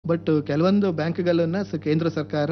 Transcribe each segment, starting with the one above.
But ಕೆಲವೊಂದು ಬ್ಯಾಂಕ್ಗಳನ್ನ ಸ- ಕೇಂದ್ರ ಸರ್ಕಾರ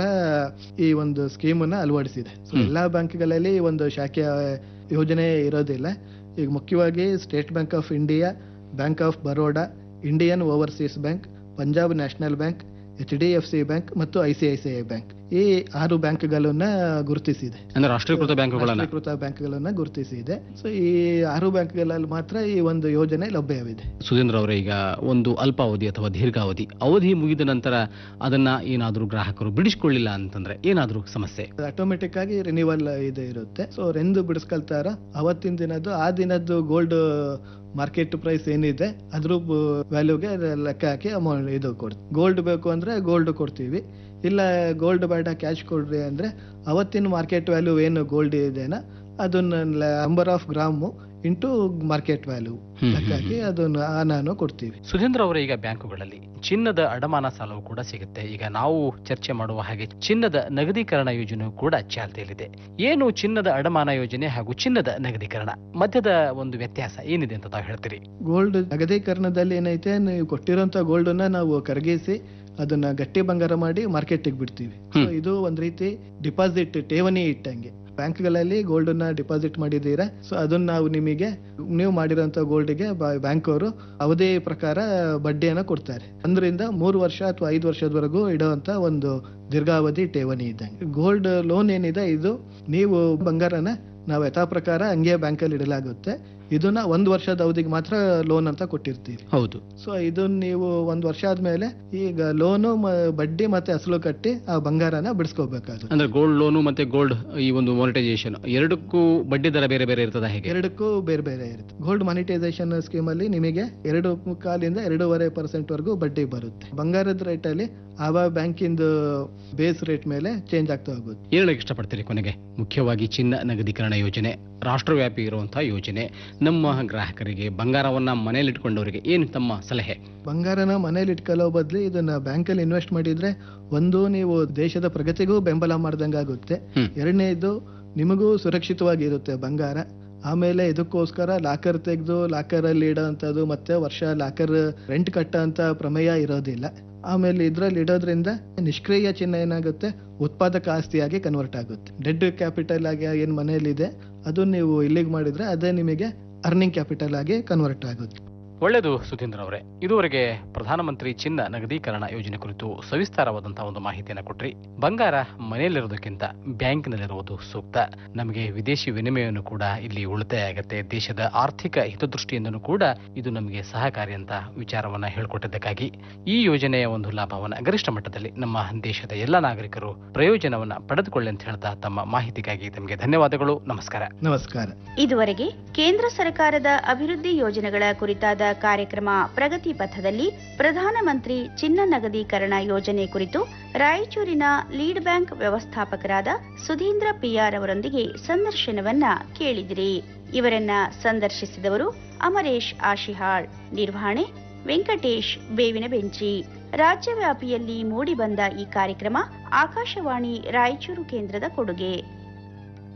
ಈ ಒಂದು ಸ್ಕೀಮ್ ಅನ್ನ ಅಳವಡಿಸಿದೆ ಸೊ ಹ್ಮ್. ಎಲ್ಲಾ ಬ್ಯಾಂಕ್ಗಳಲ್ಲಿ ಒಂದು ಶಾಖೆ ಯೋಜನೆ ಇರೋದಿಲ್ಲ ಈಗ ಮುಖ್ಯವಾಗಿ State Bank of India Bank of Baroda Indian Overseas Bank Punjab National Bank H D F C Bank ಮತ್ತು I C I C I Bank ಈ ಆರು ಬ್ಯಾಂಕ್ಗಳನ್ನ ಗುರುತಿಸಿದೆ ಅಂದ್ರೆ ರಾಷ್ಟ್ರೀಕೃತ ಬ್ಯಾಂಕುಗಳನ್ನ ರಾಷ್ಟ್ರೀಕೃತ ಬ್ಯಾಂಕ್ಗಳನ್ನ ಗುರುತಿಸಿದೆ ಸೊ ಈ ಆರು ಬ್ಯಾಂಕ್ಗಳಲ್ಲಿ ಮಾತ್ರ ಈ ಒಂದು ಯೋಜನೆ ಲಭ್ಯವಿದೆ ಸುಧೀಂದ್ರ ಅವರೇ ಈಗ ಒಂದು ಅಲ್ಪಾವಧಿ ಅಥವಾ ದೀರ್ಘಾವಧಿ ಅವಧಿ ಮುಗಿದ ನಂತರ ಅದನ್ನ ಏನಾದರೂ ಗ್ರಾಹಕರು ಬಿಡಿಸ್ಕೊಳ್ಳಿಲ್ಲ ಅಂತಂದ್ರೆ ಏನಾದರೂ ಸಮಸ್ಯೆ ಆಟೋಮೆಟಿಕ್ ಆಗಿ ರಿನಿವಲ್ ಇದು ಇರುತ್ತೆ ಸೊ ರೆಂದು ಬಿಡಿಸ್ಕೊಳ್ತಾರ ಅವತ್ತಿನ ದಿನದ್ದು ಆ ದಿನದ್ದು ಗೋಲ್ಡ್ ಮಾರ್ಕೆಟ್ ಪ್ರೈಸ್ ಏನಿದೆ ಅದ್ರ ವ್ಯಾಲ್ಯೂಗೆ ಲೆಕ್ಕ ಹಾಕಿ ಅಮೌಂಟ್ ಇದು ಕೊಡ್ತೀವಿ ಗೋಲ್ಡ್ ಬೇಕು ಅಂದ್ರೆ ಗೋಲ್ಡ್ ಕೊಡ್ತೀವಿ ಇಲ್ಲ ಗೋಲ್ಡ್ ಬೇಡ ಕ್ಯಾಶ್ ಕೊಡ್ರಿ ಅಂದ್ರೆ ಅವತ್ತಿನ ಮಾರ್ಕೆಟ್ ವ್ಯಾಲ್ಯೂ ಏನು ಗೋಲ್ಡ್ ಇದೆನಾ ಅದನ್ನ number of gram into market value ಹ್ಮ್, ಲೆಕ್ಕ ಹ್ಮ್, ಹಾಕಿ ಅದನ್ನ ಆ ನಾನು ಕೊಡ್ತೀವಿ ಸುಧೀಂದ್ರ ಅವರೇ ಈಗ ಬ್ಯಾಂಕುಗಳಲ್ಲಿ ಚಿನ್ನದ ಅಡಮಾನ ಸಾಲವು ಕೂಡ ಸಿಗುತ್ತೆ ಈಗ ನಾವು ಚರ್ಚೆ ಮಾಡುವ ಹಾಗೆ ಚಿನ್ನದ ನಗದೀಕರಣ ಯೋಜನೆಯು ಕೂಡ ಚಾಲ್ತಿಯಲ್ಲಿದೆ ಏನು ಚಿನ್ನದ ಅಡಮಾನ ಯೋಜನೆ ಹಾಗೂ ಚಿನ್ನದ ನಗದೀಕರಣ ಮಧ್ಯದ ಒಂದು ವ್ಯತ್ಯಾಸ ಏನಿದೆ ಅಂತ ತಾವು ಹೇಳ್ತೀರಿ ಗೋಲ್ಡ್ ನಗದೀಕರಣದಲ್ಲಿ ಏನೈತೆ ನೀವು ಕೊಟ್ಟಿರೋಂಥ ಗೋಲ್ಡ್ ಅನ್ನ ನಾವು ಕರಗಿಸಿ ಅದನ್ನ ಗಟ್ಟಿ ಬಂಗಾರ ಮಾಡಿ ಮಾರ್ಕೆಟಿಗೆ ಬಿಡ್ತೀವಿ ಸೊ ಹ್ಮ್. ಇದು ಒಂದ್ ರೀತಿ ಡಿಪಾಸಿಟ್ ಠೇವಣಿ ಇಟ್ಟಂಗೆ ಬ್ಯಾಂಕ್ಗಳಲ್ಲಿ ಗೋಲ್ಡ್ ಅನ್ನ ಡಿಪಾಸಿಟ್ ಮಾಡಿದ್ದೀರಾ ಸೊ ಅದನ್ನ ನಾವು ನಿಮಗೆ ನೀವು ಮಾಡಿರೋಂಥ ಗೋಲ್ಡ್ಗೆ ಬ್ಯಾಂಕ್ ಅವರು ಅವಧಿ ಪ್ರಕಾರ ಬಡ್ಡಿಯನ್ನ ಕೊಡ್ತಾರೆ ಒಂದರಿಂದ ಮೂರು ವರ್ಷ ಅಥವಾ ಐದು ವರ್ಷದವರೆಗೂ ಇಡುವಂತ ಒಂದು ದೀರ್ಘಾವಧಿ ಠೇವಣಿ ಇದ್ದಂಗೆ ಗೋಲ್ಡ್ ಲೋನ್ ಏನಿದೆ ಇದು ನೀವು ಬಂಗಾರನ ನಾವು ಯಥಾ ಪ್ರಕಾರ ಹಂಗೆ ಬ್ಯಾಂಕಲ್ಲಿ ಇಡಲಾಗುತ್ತೆ ಇದನ್ನ ಒಂದು ವರ್ಷದ ಅವಧಿಗೆ ಮಾತ್ರ ಲೋನ್ ಅಂತ ಕೊಟ್ಟಿರ್ತೀವಿ ಹೌದು ಸೊ ಇದನ್ನ ನೀವು ಒಂದ್ ವರ್ಷ ಆದ್ಮೇಲೆ ಈಗ ಲೋನು ಬಡ್ಡಿ ಮತ್ತೆ ಅಸಲು ಕಟ್ಟಿ ಆ ಬಂಗಾರನ ಬಿಡಿಸ್ಕೋಬೇಕಾಗುತ್ತೆ ಅಂದ್ರೆ ಗೋಲ್ಡ್ ಲೋನು ಮತ್ತೆ ಗೋಲ್ಡ್ ಈ ಒಂದು ಮಾನಿಟೈಸೇಷನ್ ಎರಡಕ್ಕೂ ಬಡ್ಡಿ ದರ ಬೇರೆ ಬೇರೆ ಇರ್ತದ ಹೇಗೆ ಎರಡಕ್ಕೂ ಬೇರೆ ಬೇರೆ ಇರುತ್ತೆ ಗೋಲ್ಡ್ ಮಾನಿಟೈಸೇಷನ್ ಸ್ಕೀಮ್ ಅಲ್ಲಿ ನಿಮಗೆ ಎರಡು ಕಾಲಿಂದ ಎರಡೂವರೆ ಪರ್ಸೆಂಟ್ ವರೆಗೂ ಬಡ್ಡಿ ಬರುತ್ತೆ ಬಂಗಾರದ ರೇಟ್ ಅಲ್ಲಿ ಆವ ಬ್ಯಾಂಕಿಂದ ಬೇಸ್ ರೇಟ್ ಮೇಲೆ ಚೇಂಜ್ ಆಗ್ತಾ ಹೋಗುತ್ತೆ ಏನ್ ಹೇಳಕ್ ಇಷ್ಟಪಡ್ತೀರಿ ಕೊನೆಗೆ ಮುಖ್ಯವಾಗಿ ಚಿನ್ನ ನಗದೀಕರಣ ಯೋಜನೆ ರಾಷ್ಟ್ರವ್ಯಾಪಿ ಇರುವಂತಹ ಯೋಜನೆ ನಮ್ಮ ಗ್ರಾಹಕರಿಗೆ ಬಂಗಾರವನ್ನ ಮನೇಲಿ ಇಟ್ಕೊಂಡವರಿಗೆ ಏನು ತಮ್ಮ ಸಲಹೆ ಬಂಗಾರನ ಮನೇಲಿ ಇಟ್ಕೊಳ್ಳೋ ಬದ್ಲು ಇದನ್ನ ಬ್ಯಾಂಕಲ್ಲಿ ಇನ್ವೆಸ್ಟ್ ಮಾಡಿದ್ರೆ ಒಂದು ನೀವು ದೇಶದ ಪ್ರಗತಿಗೂ ಬೆಂಬಲ ಮಾಡ್ದಂಗಾಗುತ್ತೆ ಹ್ಮ್. ಎರಡನೇದು ನಿಮಗೂ ಸುರಕ್ಷಿತವಾಗಿರುತ್ತೆ ಬಂಗಾರ ಆಮೇಲೆ ಇದಕ್ಕೋಸ್ಕರ ಲಾಕರ್ ತೆಗೆದು ಲಾಕರ್ ಅಲ್ಲಿ ಇಡೋಂಥದ್ದು ಮತ್ತೆ ವರ್ಷ ಲಾಕರ್ ರೆಂಟ್ ಕಟ್ಟೋಂಥ ಪ್ರಮೇಯ ಇರೋದಿಲ್ಲ ಆಮೇಲೆ ಇದ್ರಲ್ಲಿ ಇಡೋದ್ರಿಂದ ನಿಷ್ಕ್ರಿಯ ಚಿನ್ನ ಏನಾಗುತ್ತೆ ಉತ್ಪಾದಕ ಆಸ್ತಿಯಾಗಿ ಕನ್ವರ್ಟ್ ಆಗುತ್ತೆ ಡೆಡ್ ಕ್ಯಾಪಿಟಲ್ ಆಗಿ ಏನ್ ಮನೆಯಲ್ಲಿದೆ ಅದು ನೀವು ಇಲ್ಲಿಗೆ ಮಾಡಿದ್ರೆ ಅದೇ ನಿಮಗೆ ಅರ್ನಿಂಗ್ ಕ್ಯಾಪಿಟಲ್ ಆಗಿ ಕನ್ವರ್ಟ್ ಆಗುತ್ತೆ ಒಳ್ಳೆಯದು ಸುಧೀಂದ್ರ ಅವರೇ ಇದುವರೆಗೆ ಪ್ರಧಾನಮಂತ್ರಿ ಚಿನ್ನ ನಗದೀಕರಣ ಯೋಜನೆ ಕುರಿತು ಸವಿಸ್ತಾರವಾದಂತಹ ಒಂದು ಮಾಹಿತಿಯನ್ನು ಕೊಟ್ರಿ ಬಂಗಾರ ಮನೆಯಲ್ಲಿರೋದಕ್ಕಿಂತ ಬ್ಯಾಂಕ್ನಲ್ಲಿರುವುದು ಸೂಕ್ತ ನಮಗೆ ವಿದೇಶಿ ವಿನಿಮಯವನ್ನು ಕೂಡ ಇಲ್ಲಿ ಉಳಿತಾಯ ಆಗತ್ತೆ ದೇಶದ ಆರ್ಥಿಕ ಹಿತದೃಷ್ಟಿಯಿಂದನೂ ಕೂಡ ಇದು ನಮಗೆ ಸಹಕಾರಿ ಅಂತ ವಿಚಾರವನ್ನ ಹೇಳ್ಕೊಟ್ಟಿದ್ದಕ್ಕಾಗಿ ಈ ಯೋಜನೆಯ ಒಂದು ಲಾಭವನ್ನ ಗರಿಷ್ಠ ಮಟ್ಟದಲ್ಲಿ ನಮ್ಮ ದೇಶದ ಎಲ್ಲ ನಾಗರಿಕರು ಪ್ರಯೋಜನವನ್ನ ಪಡೆದುಕೊಳ್ಳಿ ಅಂತ ಹೇಳ್ತಾ ತಮ್ಮ ಮಾಹಿತಿಗಾಗಿ ತಮಗೆ ಧನ್ಯವಾದಗಳು ನಮಸ್ಕಾರ ನಮಸ್ಕಾರ ಇದುವರೆಗೆ ಕೇಂದ್ರ ಸರ್ಕಾರದ ಅಭಿವೃದ್ಧಿ ಯೋಜನೆಗಳ ಕುರಿತಾದ ಕಾರ್ಯಕ್ರಮ ಪ್ರಗತಿ ಪಥದಲ್ಲಿ ಪ್ರಧಾನಮಂತ್ರಿ ಚಿನ್ನ ನಗದೀಕರಣ ಯೋಜನೆ ಕುರಿತು ರಾಯಚೂರಿನ ಲೀಡ್ ಬ್ಯಾಂಕ್ ವ್ಯವಸ್ಥಾಪಕರಾದ ಸುಧೀಂದ್ರ ಪಿಆರ್ ಅವರೊಂದಿಗೆ ಸಂದರ್ಶನವನ್ನ ಕೇಳಿದಿರಿ ಇವರನ್ನ ಸಂದರ್ಶಿಸಿದವರು ಅಮರೇಶ್ ಆಶಿಹಾಳ್ ನಿರ್ವಹಣೆ ವೆಂಕಟೇಶ್ ಬೇವಿನ ಬೆಂಚಿ ರಾಜ್ಯವ್ಯಾಪಿಯಲ್ಲಿ ಮೂಡಿಬಂದ ಈ ಕಾರ್ಯಕ್ರಮ ಆಕಾಶವಾಣಿ ರಾಯಚೂರು ಕೇಂದ್ರದ ಕೊಡುಗೆ